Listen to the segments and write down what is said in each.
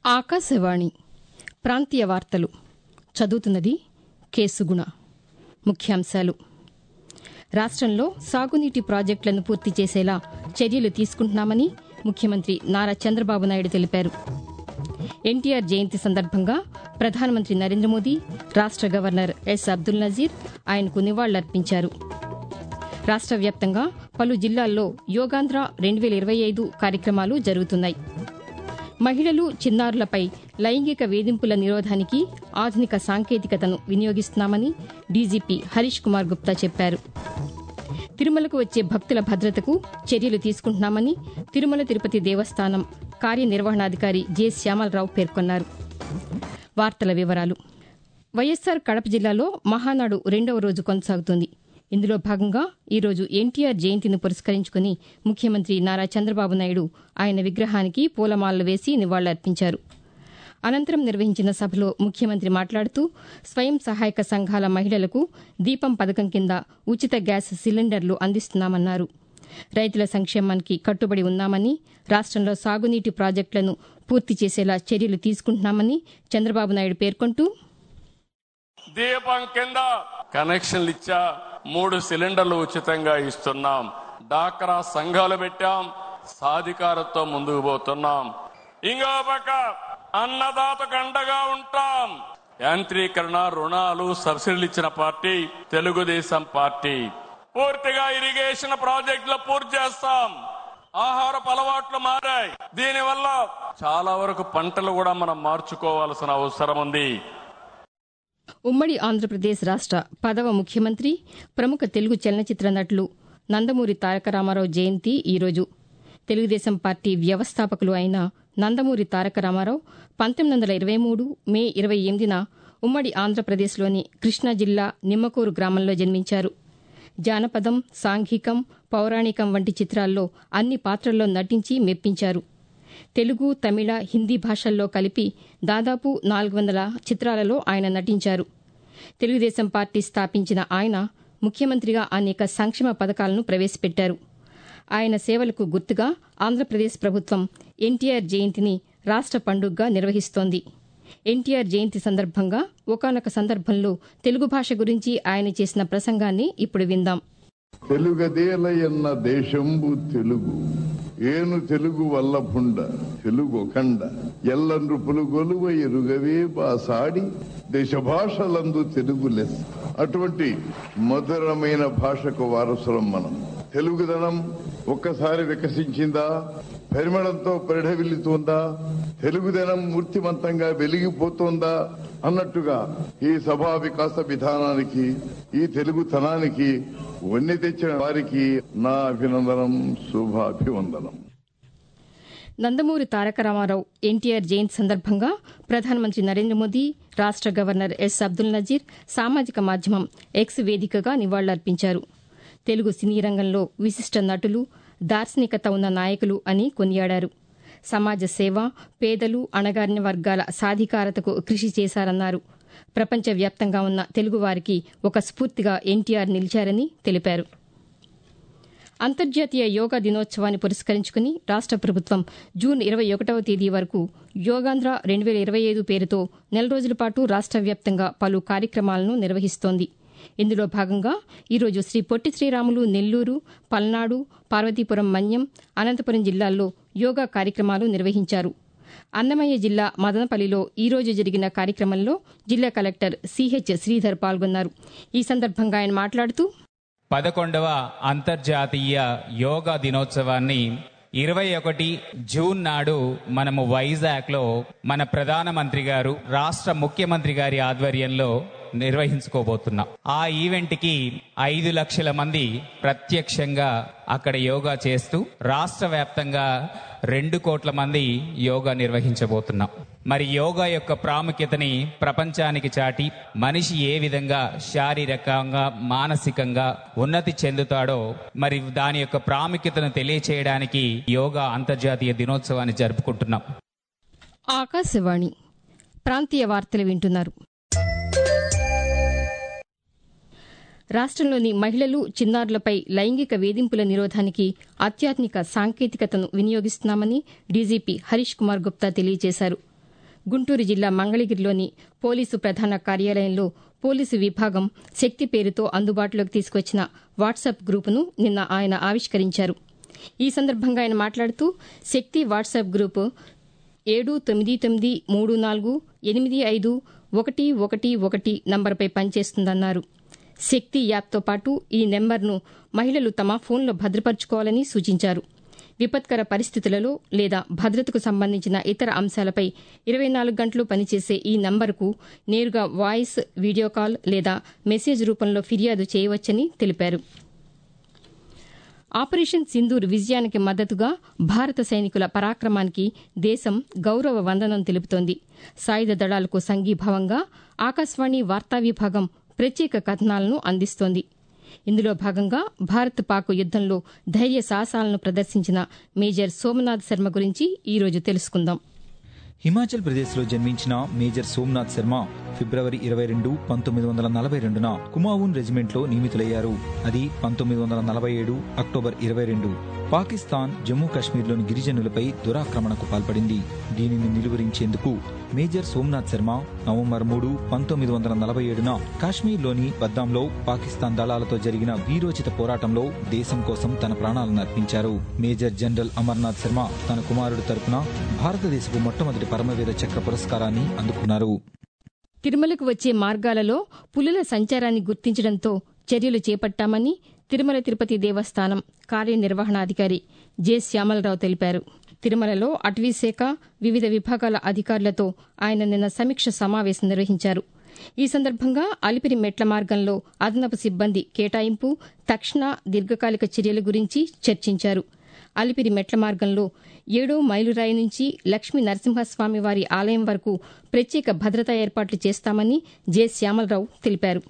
ఆకాశవాణి ప్రాంతీయ వార్తలు చదువుతున్నది కేసుగుణ ముఖ్యాంశాలు రాష్ట్రంలో సాగునీటి ప్రాజెక్టులను పూర్తి చేసేలా చర్యలు తీసుకుంటున్నామని ముఖ్యమంత్రి నారా చంద్రబాబు నాయుడు తెలిపారు ఎన్టీఆర్ జయంతి సందర్భంగా ప్రధానమంత్రి నరేంద్ర మోదీ రాష్ట గవర్నర్ ఎస్ అబ్దుల్ నజీర్ ఆయనకు నివాళులర్పించారు రాష్ట వ్యాప్తంగా పలు జిల్లాల్లో యోగాంధ్ర రెండు వేల ఇరవై ఐదు కార్యక్రమాలు జరుగుతున్నాయి మహిళలు చిన్నారులపై లైంగిక వేధింపుల నిరోధానికి ఆధునిక సాంకేతికతను వినియోగిస్తున్నామని డీజీపీ హరీష్ కుమార్ గుప్తా చెప్పారు తిరుమలకు వచ్చే భక్తుల భద్రతకు చర్యలు తీసుకుంటున్నామని తిరుమల తిరుపతి దేవస్థానం కార్యనిర్వహణాధికారి జె శ్యామలరావు పేర్కొన్నారు వార్తల వివరాలు వైఎస్సార్ కడప జిల్లాలో మహానాడు రెండవ రోజు కొనసాగుతోంది ఇందులో భాగంగా ఈరోజు ఎన్టీఆర్ జయంతిని పురస్కరించుకుని ముఖ్యమంత్రి నారా చంద్రబాబు నాయుడు ఆయన విగ్రహానికి పూలమాలలు వేసి నివాళులర్పించారు అనంతరం నిర్వహించిన సభలో ముఖ్యమంత్రి మాట్లాడుతూ స్వయం సహాయక సంఘాల మహిళలకు దీపం పథకం కింద ఉచిత గ్యాస్ సిలిండర్లు అందిస్తున్నామన్నారు రైతుల సంక్షేమానికి కట్టుబడి ఉన్నామని రాష్టంలో సాగునీటి ప్రాజెక్టులను పూర్తి చేసేలా చర్యలు తీసుకుంటున్నామని చంద్రబాబు నాయుడు పేర్కొంటూ దీపం కింద కనెక్షన్లు ఇచ్చా మూడు సిలిండర్లు ఉచితంగా ఇస్తున్నాం డాక్రా సంఘాలు పెట్టాం సాధికారతో ముందుకు పోతున్నాం ఇంకో పక్క అన్నదాతకు అండగా ఉంటాం యాంత్రీకరణ రుణాలు సబ్సిడీలు ఇచ్చిన పార్టీ తెలుగుదేశం పార్టీ పూర్తిగా ఇరిగేషన్ ప్రాజెక్టులు పూర్తి చేస్తాం ఆహారపు అలవాట్లు మారాయి దీనివల్ల చాలా వరకు పంటలు కూడా మనం మార్చుకోవాల్సిన అవసరం ఉంది ఉమ్మడి ఆంధ్రప్రదేశ్ రాష్ట పదవ ముఖ్యమంత్రి ప్రముఖ తెలుగు చలనచిత్ర నటులు నందమూరి తారక రామారావు జయంతి ఈరోజు తెలుగుదేశం పార్టీ వ్యవస్థాపకులు అయిన నందమూరి తారక రామారావు పంతొమ్మిది వందల ఇరవై మూడు మే ఇరవై ఎనిమిదిన ఉమ్మడి ఆంధ్రప్రదేశ్లోని కృష్ణా జిల్లా నిమ్మకూరు గ్రామంలో జన్మించారు జానపదం సాంఘికం పౌరాణికం వంటి చిత్రాల్లో అన్ని పాత్రల్లో నటించి మెప్పించారు తెలుగు తమిళ హిందీ భాషల్లో కలిపి దాదాపు నాలుగు వందల చిత్రాలలో ఆయన నటించారు తెలుగుదేశం పార్టీ స్థాపించిన ఆయన ముఖ్యమంత్రిగా అనేక సంక్షేమ పథకాలను ప్రవేశపెట్టారు ఆయన సేవలకు గుర్తుగా ఆంధ్రప్రదేశ్ ప్రభుత్వం ఎన్టీఆర్ జయంతిని రాష్ట పండుగగా నిర్వహిస్తోంది ఎన్టీఆర్ జయంతి సందర్భంగా ఒకనొక సందర్భంలో తెలుగు భాష గురించి ఆయన చేసిన ప్రసంగాన్ని ఇప్పుడు విందాం తెలుగదేలయన్న దేశంబు తెలుగు ఏను తెలుగు వల్లభుండ తెలుగు కండ ఎల్ల నృపులు గొలువ ఎరుగవే బాసాడి దేశ భాషలందు తెలుగు లెస్ అటువంటి మధురమైన భాషకు వారసులం మనం తెలుగుదనం ఒక్కసారి వికసించిందా పరిమళంతో పరిఢవిల్లుతోందా తెలుగుదనం మూర్తిమంతంగా వెలిగిపోతోందా అన్నట్టుగా ఈ సభా వికాస విధానానికి ఈ తెలుగుతనానికి వన్నె తెచ్చిన వారికి నా అభినందనం శుభాభివందనం నందమూరి తారక రామారావు ఎన్టీఆర్ జయంతి సందర్భంగా ప్రధానమంత్రి నరేంద్ర మోదీ రాష్ట గవర్నర్ ఎస్ అబ్దుల్ నజీర్ సామాజిక మాధ్యమం ఎక్స్ వేదికగా నివాళులర్పించారు తెలుగు సినీ రంగంలో విశిష్ట నటులు దార్శనికత ఉన్న నాయకులు అని కొనియాడారు సమాజ సేవ పేదలు అణగారిన వర్గాల సాధికారతకు కృషి చేశారన్నారు ప్రపంచవ్యాప్తంగా ఉన్న తెలుగువారికి ఒక స్ఫూర్తిగా ఎన్టీఆర్ నిలిచారని తెలిపారు అంతర్జాతీయ యోగా దినోత్సవాన్ని పురస్కరించుకుని రాష్ట ప్రభుత్వం జూన్ ఇరవై ఒకటవ తేదీ వరకు యోగాంధ్ర రెండు వేల ఇరవై ఐదు పేరుతో నెల రోజుల పాటు రాష్ట వ్యాప్తంగా పలు కార్యక్రమాలను నిర్వహిస్తోంది ఇందులో భాగంగా ఈరోజు శ్రీ పొట్టి శ్రీరాములు నెల్లూరు పల్నాడు పార్వతీపురం మన్యం అనంతపురం జిల్లాల్లో యోగా కార్యక్రమాలు నిర్వహించారు అన్నమయ్య జిల్లా మదనపల్లిలో ఈరోజు జరిగిన కార్యక్రమంలో జిల్లా కలెక్టర్ సిహెచ్ శ్రీధర్ పాల్గొన్నారు ఈ సందర్భంగా ఆయన మాట్లాడుతూ పదకొండవ అంతర్జాతీయ యోగా దినోత్సవాన్ని ఇరవై ఒకటి జూన్ నాడు మనము వైజాగ్లో మన ప్రధానమంత్రి గారు రాష్ట్ర ముఖ్యమంత్రి గారి ఆధ్వర్యంలో నిర్వహించుకోబోతున్నాం ఆ ఈవెంట్కి ఐదు లక్షల మంది ప్రత్యక్షంగా అక్కడ యోగా చేస్తూ రాష్ట్ర వ్యాప్తంగా రెండు కోట్ల మంది యోగా నిర్వహించబోతున్నాం మరి యోగా యొక్క ప్రాముఖ్యతని ప్రపంచానికి చాటి మనిషి ఏ విధంగా శారీరకంగా మానసికంగా ఉన్నతి చెందుతాడో మరి దాని యొక్క ప్రాముఖ్యతను తెలియచేయడానికి యోగా అంతర్జాతీయ దినోత్సవాన్ని జరుపుకుంటున్నాం ఆకాశవాణి ప్రాంతీయ వార్తలు వింటున్నారు రాష్ట్రంలోని మహిళలు చిన్నారులపై లైంగిక వేధింపుల నిరోధానికి అత్యాధునిక సాంకేతికతను వినియోగిస్తున్నామని డీజీపీ హరీష్ కుమార్ గుప్తా తెలియజేశారు గుంటూరు జిల్లా మంగళగిరిలోని పోలీసు ప్రధాన కార్యాలయంలో పోలీసు విభాగం శక్తి పేరుతో అందుబాటులోకి తీసుకొచ్చిన వాట్సాప్ గ్రూపును నిన్న ఆయన ఆవిష్కరించారు ఈ సందర్భంగా ఆయన మాట్లాడుతూ శక్తి వాట్సాప్ గ్రూపు ఏడు తొమ్మిది తొమ్మిది మూడు నాలుగు ఎనిమిది ఐదు ఒకటి ఒకటి ఒకటి నంబర్పై పనిచేస్తుందన్నారు శక్తి యాప్తో పాటు ఈ నెంబర్ను మహిళలు తమ ఫోన్లో భద్రపరచుకోవాలని సూచించారు విపత్కర పరిస్థితులలో లేదా భద్రతకు సంబంధించిన ఇతర అంశాలపై ఇరవై నాలుగు గంటలు పనిచేసే ఈ నంబరుకు నేరుగా వాయిస్ వీడియో కాల్ లేదా మెసేజ్ రూపంలో ఫిర్యాదు చేయవచ్చని తెలిపారు ఆపరేషన్ సింధూర్ విజయానికి మద్దతుగా భారత సైనికుల పరాక్రమానికి దేశం గౌరవ వందనం తెలుపుతోంది సాయుధ దళాలకు సంఘీభావంగా ఆకాశవాణి వార్తా విభాగం ప్రత్యేక కథనాలను అందిస్తోంది ఇందులో భాగంగా భారత్ పాక్ యుద్దంలో ధైర్య సాహసాలను ప్రదర్శించిన మేజర్ సోమనాథ్ శర్మ గురించి ఈరోజు తెలుసుకుందాం హిమాచల్ ప్రదేశ్లో జన్మించిన మేజర్ సోమనాథ్ శర్మ ఫిబ్రవరి ఇరవై రెండు పంతొమ్మిది వందల నలభై రెండున కుమావూన్ రెజిమెంట్లో నియమితులయ్యారు అది పంతొమ్మిది వందల నలభై ఏడు అక్టోబర్ ఇరవై రెండు పాకిస్తాన్ జమ్మూ కాశ్మీర్లోని గిరిజనులపై దురాక్రమణకు పాల్పడింది దీనిని నిలువరించేందుకు మేజర్ సోమనాథ్ శర్మ నవంబర్ మూడు పంతొమ్మిది వందల నలభై ఏడున కాశ్మీర్లోని బద్దాంలో పాకిస్తాన్ దళాలతో జరిగిన వీరోచిత పోరాటంలో దేశం కోసం తన ప్రాణాలను అర్పించారు మేజర్ జనరల్ అమర్నాథ్ శర్మ తన కుమారుడు తరపున భారతదేశపు మొట్టమొదటి పరమవీర చక్ర పురస్కారాన్ని అందుకున్నారు తిరుమలకు వచ్చే మార్గాలలో పులుల సంచారాన్ని గుర్తించడంతో చర్యలు చేపట్టామని తిరుమల తిరుపతి దేవస్థానం కార్యనిర్వహణాధికారి జె శ్యామలరావు తెలిపారు తిరుమలలో అటవీశాఖ వివిధ విభాగాల అధికారులతో ఆయన నిన్న సమీక్ష సమావేశం నిర్వహించారు ఈ సందర్భంగా అలిపిరి మెట్ల మార్గంలో అదనపు సిబ్బంది కేటాయింపు తక్షణ దీర్ఘకాలిక చర్యల గురించి చర్చించారు అలిపిరి మెట్ల మార్గంలో ఏడో మైలురాయి నుంచి లక్ష్మీ నరసింహస్వామి వారి ఆలయం వరకు ప్రత్యేక భద్రతా ఏర్పాట్లు చేస్తామని జె శ్యామలరావు తెలిపారు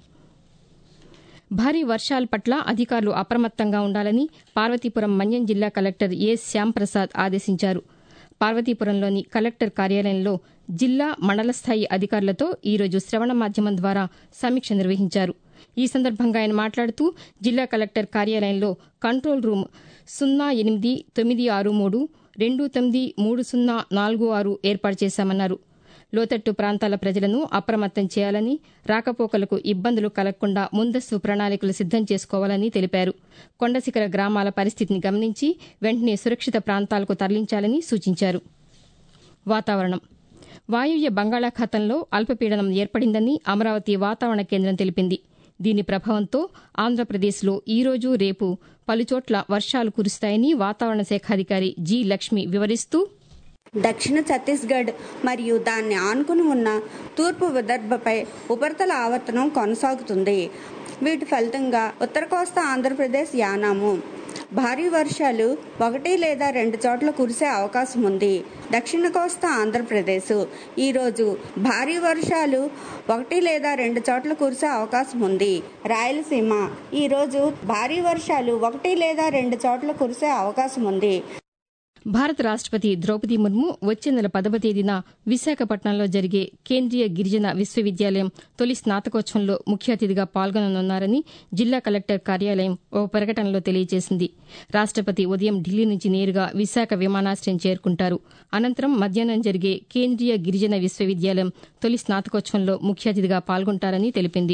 భారీ వర్షాల పట్ల అధికారులు అప్రమత్తంగా ఉండాలని పార్వతీపురం మన్యం జిల్లా కలెక్టర్ ఏ శ్యాంప్రసాద్ ఆదేశించారు పార్వతీపురంలోని కలెక్టర్ కార్యాలయంలో జిల్లా మండల స్థాయి అధికారులతో ఈరోజు శ్రవణ మాధ్యమం ద్వారా సమీక్ష నిర్వహించారు ఈ సందర్భంగా ఆయన మాట్లాడుతూ జిల్లా కలెక్టర్ కార్యాలయంలో కంట్రోల్ రూమ్ సున్నా ఎనిమిది తొమ్మిది ఆరు మూడు రెండు తొమ్మిది మూడు సున్నా నాలుగు ఆరు ఏర్పాటు చేశామన్నారు లోతట్టు ప్రాంతాల ప్రజలను అప్రమత్తం చేయాలని రాకపోకలకు ఇబ్బందులు కలగకుండా ముందస్తు ప్రణాళికలు సిద్దం చేసుకోవాలని తెలిపారు కొండశిఖర గ్రామాల పరిస్థితిని గమనించి వెంటనే సురక్షిత ప్రాంతాలకు తరలించాలని సూచించారు వాతావరణం వాయువ్య బంగాళాఖాతంలో అల్పపీడనం ఏర్పడిందని అమరావతి వాతావరణ కేంద్రం తెలిపింది దీని ప్రభావంతో ఆంధ్రప్రదేశ్లో ఈరోజు రేపు పలుచోట్ల వర్షాలు కురుస్తాయని వాతావరణ శాఖాధికారి జి లక్ష్మి వివరిస్తూ దక్షిణ ఛత్తీస్గఢ్ మరియు దాన్ని ఆనుకుని ఉన్న తూర్పు విదర్భపై ఉపరితల ఆవర్తనం కొనసాగుతుంది వీటి ఫలితంగా ఉత్తర కోస్తా ఆంధ్రప్రదేశ్ యానాము భారీ వర్షాలు ఒకటి లేదా రెండు చోట్ల కురిసే అవకాశం ఉంది దక్షిణ కోస్తా ఆంధ్రప్రదేశ్ ఈరోజు భారీ వర్షాలు ఒకటి లేదా రెండు చోట్ల కురిసే అవకాశం ఉంది రాయలసీమ ఈరోజు భారీ వర్షాలు ఒకటి లేదా రెండు చోట్ల కురిసే అవకాశం ఉంది భారత రాష్టపతి ద్రౌపది ముర్ము వచ్చే నెల పదవ తేదీన విశాఖపట్నంలో జరిగే కేంద్రీయ గిరిజన విశ్వవిద్యాలయం తొలి స్నాతకోత్సవంలో ముఖ్య అతిథిగా పాల్గొననున్నారని జిల్లా కలెక్టర్ కార్యాలయం ఓ ప్రకటనలో తెలియజేసింది రాష్టపతి ఉదయం ఢిల్లీ నుంచి నేరుగా విశాఖ విమానాశ్రయం చేరుకుంటారు అనంతరం మధ్యాహ్నం జరిగే కేంద్రీయ గిరిజన విశ్వవిద్యాలయం తొలి స్నాతకోత్సవంలో ముఖ్య అతిథిగా పాల్గొంటారని తెలిపింది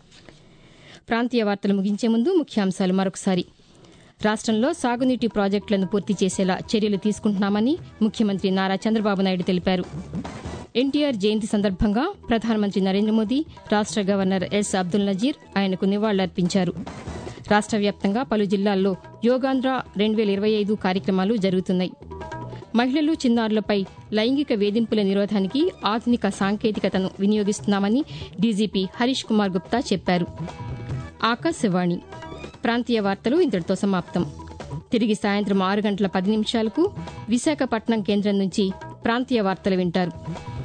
ప్రాంతీయ వార్తలు ముగించే ముందు ముఖ్యాంశాలు మరొకసారి రాష్ట్రంలో సాగునీటి ప్రాజెక్టులను పూర్తి చేసేలా చర్యలు తీసుకుంటున్నామని ముఖ్యమంత్రి నారా చంద్రబాబు నాయుడు తెలిపారు ఎన్టీఆర్ జయంతి సందర్భంగా ప్రధానమంత్రి నరేంద్ర మోదీ రాష్ట గవర్నర్ ఎస్ అబ్దుల్ నజీర్ ఆయనకు నివాళులర్పించారు రాష్ట వ్యాప్తంగా పలు జిల్లాల్లో యోగాంధ్ర రెండు వేల ఇరవై ఐదు కార్యక్రమాలు జరుగుతున్నాయి మహిళలు చిన్నారులపై లైంగిక వేధింపుల నిరోధానికి ఆధునిక సాంకేతికతను వినియోగిస్తున్నామని డీజీపీ హరీష్ కుమార్ గుప్తా చెప్పారు ఆకాశవాణి ప్రాంతీయ వార్తలు ఇంతటితో సమాప్తం తిరిగి సాయంత్రం ఆరు గంటల పది నిమిషాలకు విశాఖపట్నం కేంద్రం నుంచి ప్రాంతీయ వార్తలు వింటారు